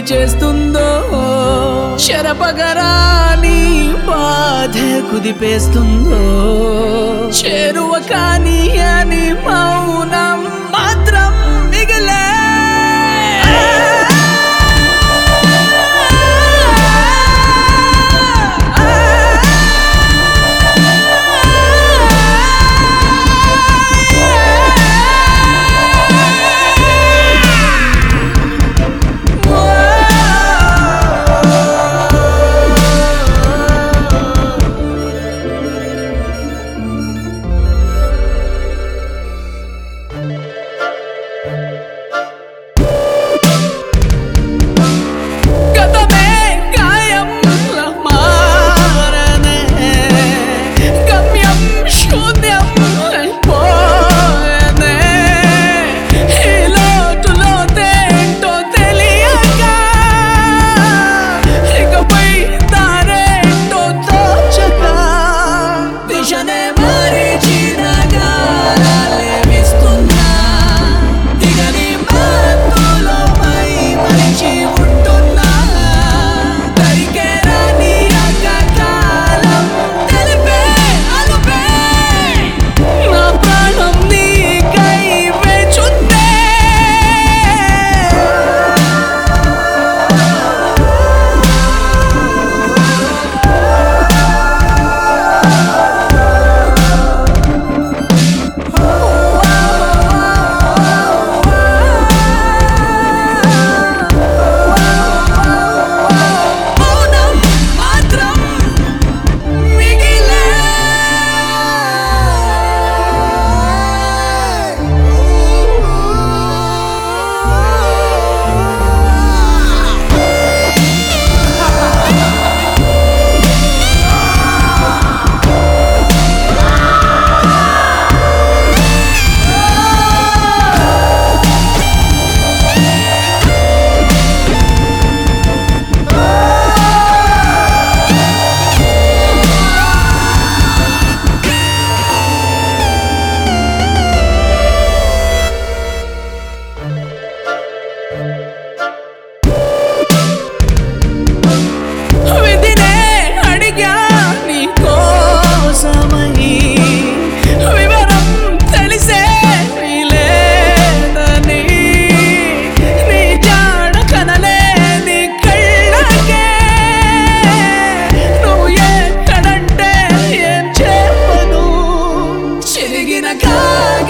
చేస్తుందో శరపగరాని బాధే కుదిపేస్తుందో చేరువ కాని అని మౌనం మాత్రం మిగిలే గతమే గాయం మారనే గమ్యం శూన్యం అయిపోయనే ఈ లోటులో తేంటో తెలియక ఇకపై దారేంటో తోచక దిశనే మరిచిన గాలేమిస్తున్నా దిగని మత్తులో పై మరిచి ఉంటున్నా దరికే రాని అకకాలం తెలిపే అలుపే నా ప్రాణం నీకై వేచుందే మౌనం మాత్రం మిగిలే విధినే అడిగా నీ కోసమై వివరం తెలిసే లేదని నీ జాడ కనలేని కళ్ళకే నువ్వు ఎక్కడంటే ఏం చెప్పను చిరిగిన కాయ